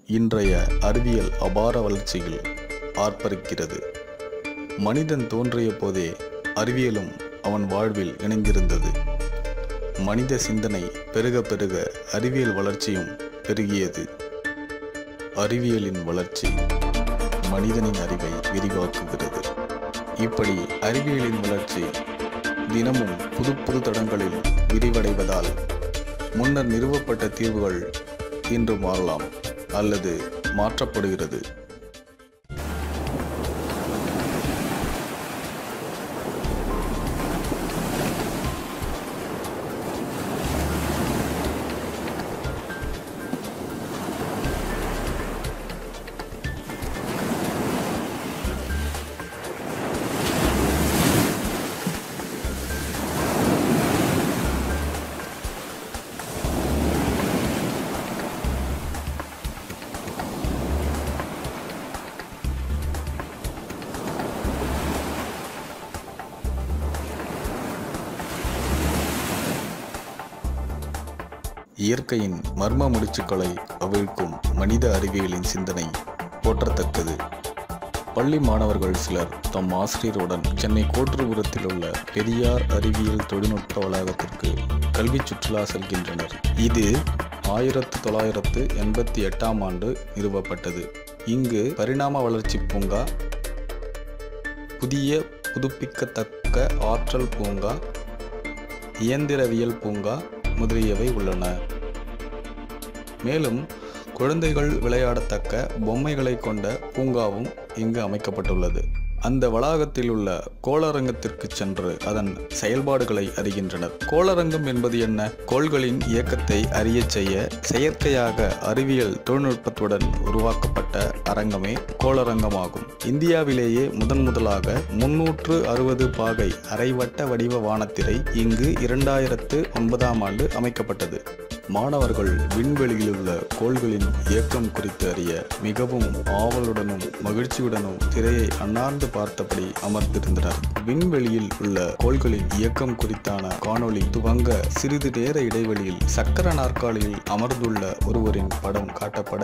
இன்றைய அறிவியல் அபார வளர்ச்சியில் ஆர்ப்பரிக்கிறது மனிதன் தோன்றிய போதே அறிவியலும் அவன் வாழ்வில் இணைந்திருந்தது மனித சிந்தனை பெருக பெருக அறிவியல் வளர்ச்சியும் பெருகியது அறிவியலின் வளர்ச்சி மனிதனின் அறிவை விரிவாக்குகிறது இப்படி அறிவியலின் வளர்ச்சி தினமும் புது புது தடங்களில் விரிவடைவதால் முன்னர் நிறுவப்பட்ட தீர்வுகள் இன்று மாறலாம் அல்லது மாற்றப்படுகிறது இயற்கையின் மர்ம முடிச்சுக்களை அவிழ்க்கும் மனித அறிவியலின் சிந்தனை போற்றத்தக்கது பள்ளி மாணவர்கள் சிலர் தம் ஆசிரியருடன் சென்னை கோட்டுருபுரத்தில் உள்ள பெரியார் அறிவியல் தொழில்நுட்ப வளாகத்திற்கு கல்வி சுற்றுலா செல்கின்றனர் இது ஆயிரத்து தொள்ளாயிரத்து எண்பத்தி எட்டாம் ஆண்டு நிறுவப்பட்டது இங்கு பரிணாம வளர்ச்சி பூங்கா புதிய புதுப்பிக்கத்தக்க ஆற்றல் பூங்கா இயந்திரவியல் பூங்கா முதலியவை உள்ளன மேலும் குழந்தைகள் விளையாடத்தக்க பொம்மைகளை கொண்ட பூங்காவும் இங்கு அமைக்கப்பட்டுள்ளது அந்த வளாகத்தில் உள்ள கோளரங்கத்திற்கு சென்று அதன் செயல்பாடுகளை அறிகின்றனர் கோளரங்கம் என்பது என்ன கோள்களின் இயக்கத்தை அறியச் செய்ய செயற்கையாக அறிவியல் தொழில்நுட்பத்துடன் உருவாக்கப்பட்ட அரங்கமே கோளரங்கமாகும் இந்தியாவிலேயே முதன் முதலாக முன்னூற்று அறுபது பாகை அரைவட்ட வடிவ வானத்திரை இங்கு இரண்டாயிரத்து ஒன்பதாம் ஆண்டு அமைக்கப்பட்டது மாணவர்கள் விண்வெளியில் உள்ள கோள்களின் இயக்கம் குறித்து அறிய மிகவும் ஆவலுடனும் மகிழ்ச்சியுடனும் திரையை அண்ணார்ந்து பார்த்தபடி அமர்ந்திருந்தனர் விண்வெளியில் உள்ள கோள்களின் இயக்கம் குறித்தான காணொளி துவங்க சிறிது நேர இடைவெளியில் சக்கர நாற்காலியில் அமர்ந்துள்ள ஒருவரின் படம் காட்டப்பட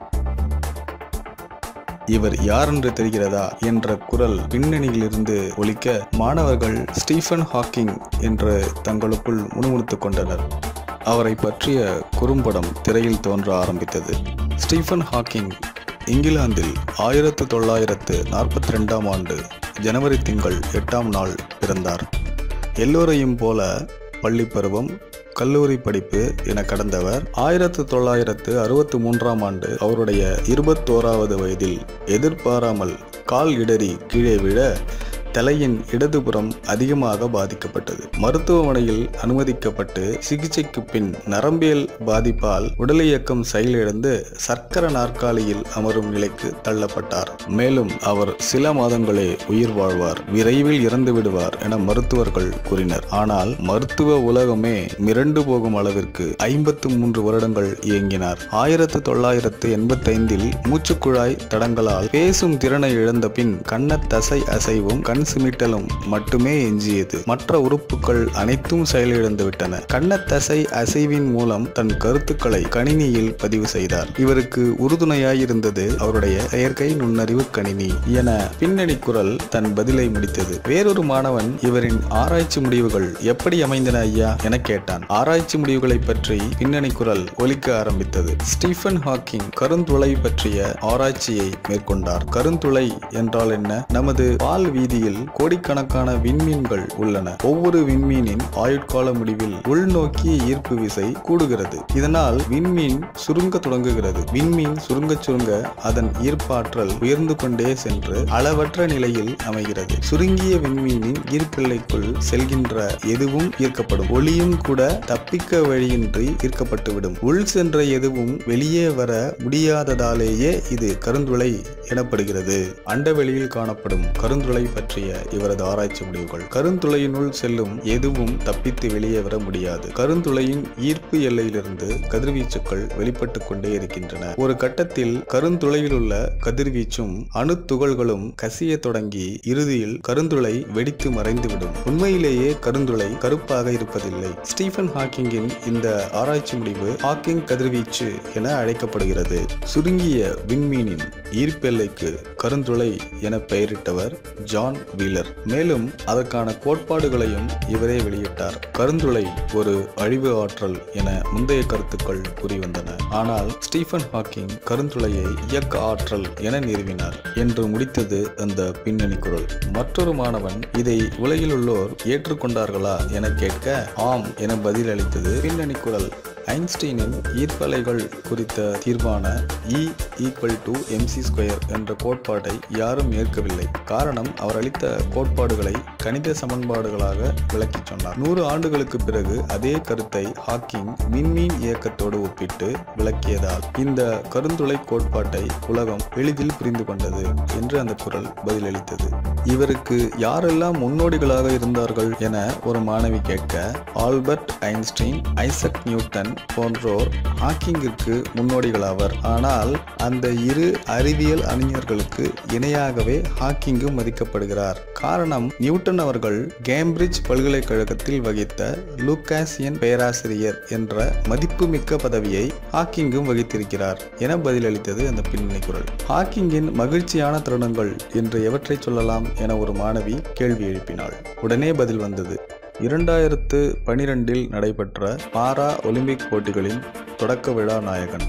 இவர் யாரென்று தெரிகிறதா என்ற குரல் பின்னணியிலிருந்து ஒலிக்க மாணவர்கள் ஸ்டீஃபன் ஹாக்கிங் என்று தங்களுக்குள் முணுமுணுத்துக் கொண்டனர் அவரை பற்றிய குறும்படம் திரையில் தோன்ற ஆரம்பித்தது ஸ்டீஃபன் ஹாக்கிங் இங்கிலாந்தில் ஆயிரத்து தொள்ளாயிரத்து நாற்பத்தி ரெண்டாம் ஆண்டு ஜனவரி திங்கள் எட்டாம் நாள் பிறந்தார் எல்லோரையும் போல பள்ளி பருவம் கல்லூரி படிப்பு என கடந்தவர் ஆயிரத்து தொள்ளாயிரத்து அறுபத்தி மூன்றாம் ஆண்டு அவருடைய இருபத்தோராவது வயதில் எதிர்பாராமல் கால் இடறி கீழே விழ தலையின் இடதுபுறம் அதிகமாக பாதிக்கப்பட்டது மருத்துவமனையில் அனுமதிக்கப்பட்டு சிகிச்சைக்கு பின் நரம்பியல் பாதிப்பால் உடல் இயக்கம் செயலிழந்து சர்க்கர நாற்காலியில் அமரும் நிலைக்கு தள்ளப்பட்டார் மேலும் அவர் சில மாதங்களே உயிர் வாழ்வார் விரைவில் இறந்து விடுவார் என மருத்துவர்கள் கூறினர் ஆனால் மருத்துவ உலகமே மிரண்டு போகும் அளவிற்கு ஐம்பத்து மூன்று வருடங்கள் இயங்கினார் ஆயிரத்து தொள்ளாயிரத்து எண்பத்தைந்தில் மூச்சுக்குழாய் தடங்களால் பேசும் திறனை இழந்த பின் கண்ணத்தசை அசைவும் கண் சிமிட்டலும் மட்டுமே எஞ்சியது மற்ற உறுப்புகள் அனைத்தும் செயலிழந்து விட்டன கண்ணத்தசை அசைவின் மூலம் தன் கருத்துக்களை கணினியில் பதிவு செய்தார் இவருக்கு உறுதுணையாயிருந்தது அவருடைய செயற்கை நுண்ணறிவு கணினி என பின்னணி குரல் தன் பதிலை முடித்தது வேறொரு மாணவன் இவரின் ஆராய்ச்சி முடிவுகள் எப்படி அமைந்தன ஐயா என கேட்டான் ஆராய்ச்சி முடிவுகளை பற்றி பின்னணி குரல் ஒலிக்க ஆரம்பித்தது ஸ்டீஃபன் ஹாக்கிங் கருந்துளை பற்றிய ஆராய்ச்சியை மேற்கொண்டார் கருந்துளை என்றால் என்ன நமது பால் வீதியில் கோடிக்கணக்கான விண்மீன்கள் உள்ளன ஒவ்வொரு விண்மீனின் ஆயுட்கால முடிவில் உள்நோக்கிய ஈர்ப்பு விசை கூடுகிறது இதனால் விண்மீன் சுருங்க தொடங்குகிறது விண்மீன் சுருங்க சுருங்க அதன் ஈர்ப்பாற்றல் உயர்ந்து கொண்டே சென்று அளவற்ற நிலையில் அமைகிறது சுருங்கிய விண்மீனின் ஈர்ப்பில்லைக்குள் செல்கின்ற எதுவும் ஈர்க்கப்படும் ஒளியும் கூட தப்பிக்க வழியின்றி ஈர்க்கப்பட்டுவிடும் உள் சென்ற எதுவும் வெளியே வர முடியாததாலேயே இது கருந்துளை எனப்படுகிறது அண்டவெளியில் காணப்படும் கருந்துளை பற்றிய பற்றிய இவரது ஆராய்ச்சி முடிவுகள் கருந்துளையினுள் செல்லும் எதுவும் தப்பித்து வெளியே வர முடியாது கருந்துளையின் ஈர்ப்பு எல்லையிலிருந்து கதிர்வீச்சுக்கள் வெளிப்பட்டு கொண்டே இருக்கின்றன ஒரு கட்டத்தில் கருந்துளையில் உள்ள கதிர்வீச்சும் அணுத்துகள்களும் கசிய தொடங்கி இறுதியில் கருந்துளை வெடித்து மறைந்துவிடும் உண்மையிலேயே கருந்துளை கருப்பாக இருப்பதில்லை ஸ்டீஃபன் ஹாக்கிங்கின் இந்த ஆராய்ச்சி முடிவு ஹாக்கிங் கதிர்வீச்சு என அழைக்கப்படுகிறது சுருங்கிய விண்மீனின் ஈர்ப்பெல்லைக்கு கருந்துளை என பெயரிட்டவர் ஜான் வீலர் மேலும் அதற்கான கோட்பாடுகளையும் இவரே வெளியிட்டார் கருந்துளை ஒரு அழிவு ஆற்றல் என முந்தைய கருத்துக்கள் கூறிவந்தன ஆனால் ஸ்டீஃபன் ஹாக்கிங் கருந்துளையை இயக்க ஆற்றல் என நிறுவினார் என்று முடித்தது அந்த பின்னணி குரல் மற்றொரு மாணவன் இதை உலகில் உள்ளோர் ஏற்றுக்கொண்டார்களா என கேட்க ஆம் என பதில் அளித்தது பின்னணி குரல் ஐன்ஸ்டீனின் ஈர்ப்பலைகள் குறித்த தீர்வான E equal to MC square என்ற கோட்பாட்டை யாரும் ஏற்கவில்லை காரணம் அவர் அளித்த கோட்பாடுகளை கணித சமன்பாடுகளாக விளக்கிச் சொன்னார் நூறு ஆண்டுகளுக்கு பிறகு அதே கருத்தை ஹாக்கிங் விண்மீன் இயக்கத்தோடு ஒப்பிட்டு விளக்கியதால் இந்த கருந்துளை கோட்பாட்டை உலகம் எளிதில் புரிந்து கொண்டது என்று அந்த குரல் பதிலளித்தது இவருக்கு யாரெல்லாம் முன்னோடிகளாக இருந்தார்கள் என ஒரு மாணவி கேட்க ஆல்பர்ட் ஐன்ஸ்டீன் ஐசக் நியூட்டன் போன்றோர் ஹாக்கிங்கிற்கு முன்னோடிகளாவர் ஆனால் அந்த இரு அறிவியல் அறிஞர்களுக்கு இணையாகவே ஹாக்கிங்கும் மதிக்கப்படுகிறார் காரணம் நியூட்டன் அவர்கள் கேம்பிரிட்ஜ் பல்கலைக்கழகத்தில் வகித்த லூக்காசியன் பேராசிரியர் என்ற மதிப்புமிக்க பதவியை ஹாக்கிங்கும் வகித்திருக்கிறார் என பதிலளித்தது அந்த பின்னணி குரல் ஹாக்கிங்கின் மகிழ்ச்சியான தருணங்கள் என்று எவற்றை சொல்லலாம் என ஒரு மாணவி கேள்வி எழுப்பினாள் உடனே பதில் வந்தது இரண்டாயிரத்து பனிரெண்டில் நடைபெற்ற பாரா ஒலிம்பிக் போட்டிகளின் தொடக்க விழா நாயகன்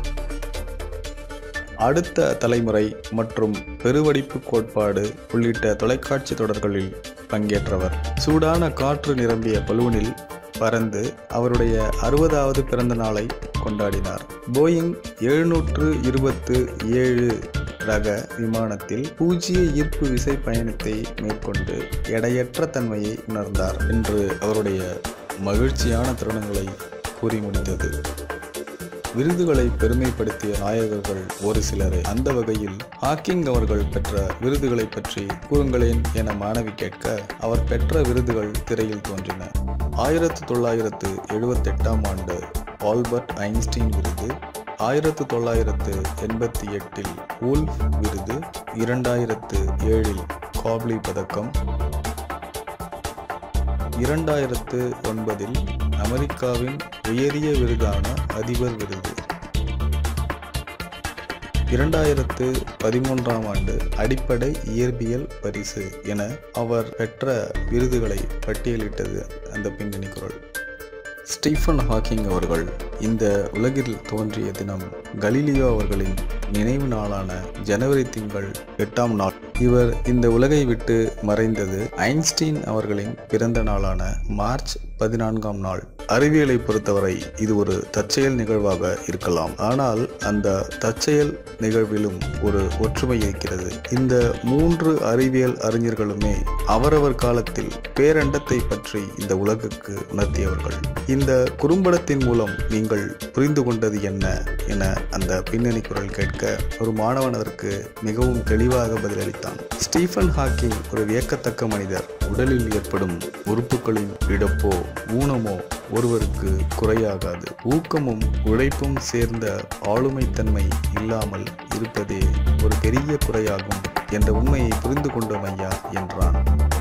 அடுத்த தலைமுறை மற்றும் பெருவடிப்பு கோட்பாடு உள்ளிட்ட தொலைக்காட்சி தொடர்களில் பங்கேற்றவர் சூடான காற்று நிரம்பிய பலூனில் பறந்து அவருடைய அறுபதாவது பிறந்த நாளை கொண்டாடினார் போயிங் எழுநூற்று இருபத்து ஏழு ரக விமானத்தில் பூஜ்ய ஈர்ப்பு விசை பயணத்தை மேற்கொண்டு எடையற்ற தன்மையை உணர்ந்தார் என்று அவருடைய மகிழ்ச்சியான தருணங்களை கூறி முடித்தது விருதுகளை பெருமைப்படுத்திய நாயகர்கள் ஒரு சிலரே அந்த வகையில் ஹாக்கிங் அவர்கள் பெற்ற விருதுகளை பற்றி கூறுங்களேன் என மாணவி கேட்க அவர் பெற்ற விருதுகள் திரையில் தோன்றின ஆயிரத்து தொள்ளாயிரத்து எழுபத்தெட்டாம் ஆண்டு ஆல்பர்ட் ஐன்ஸ்டீன் விருது ஆயிரத்து தொள்ளாயிரத்து எண்பத்தி எட்டில் ஊல்ஃப் விருது இரண்டாயிரத்து ஏழில் காப்லி பதக்கம் இரண்டாயிரத்து ஒன்பதில் அமெரிக்காவின் உயரிய விருதான அதிபர் விருது இரண்டாயிரத்து பதிமூன்றாம் ஆண்டு அடிப்படை இயற்பியல் பரிசு என அவர் பெற்ற விருதுகளை பட்டியலிட்டது அந்த பின்னணி குரல் ஸ்டீஃபன் ஹாக்கிங் அவர்கள் இந்த உலகில் தோன்றிய தினம் கலீலியோ அவர்களின் நினைவு நாளான ஜனவரி திங்கள் எட்டாம் நாள் இவர் இந்த உலகை விட்டு மறைந்தது ஐன்ஸ்டீன் அவர்களின் பிறந்த நாளான மார்ச் பதினான்காம் நாள் அறிவியலை பொறுத்தவரை இது ஒரு தற்செயல் நிகழ்வாக இருக்கலாம் ஆனால் அந்த தற்செயல் நிகழ்விலும் ஒரு ஒற்றுமை இருக்கிறது இந்த மூன்று அறிவியல் அறிஞர்களுமே அவரவர் காலத்தில் பேரண்டத்தை பற்றி இந்த உலகுக்கு உணர்த்தியவர்கள் இந்த குறும்படத்தின் மூலம் நீங்கள் புரிந்து கொண்டது என்ன என அந்த பின்னணி குரல் கேட்க ஒரு மாணவன் அதற்கு மிகவும் தெளிவாக பதிலளித்தான் ஸ்டீஃபன் ஹாக்கிங் ஒரு வியக்கத்தக்க மனிதர் உடலில் ஏற்படும் உறுப்புகளின் இழப்போ ஊனமோ ஒருவருக்கு குறையாகாது ஊக்கமும் உழைப்பும் சேர்ந்த ஆளுமைத்தன்மை இல்லாமல் இருப்பதே ஒரு பெரிய குறையாகும் என்ற உண்மையை புரிந்து கொண்டோம் ஐயா என்றான்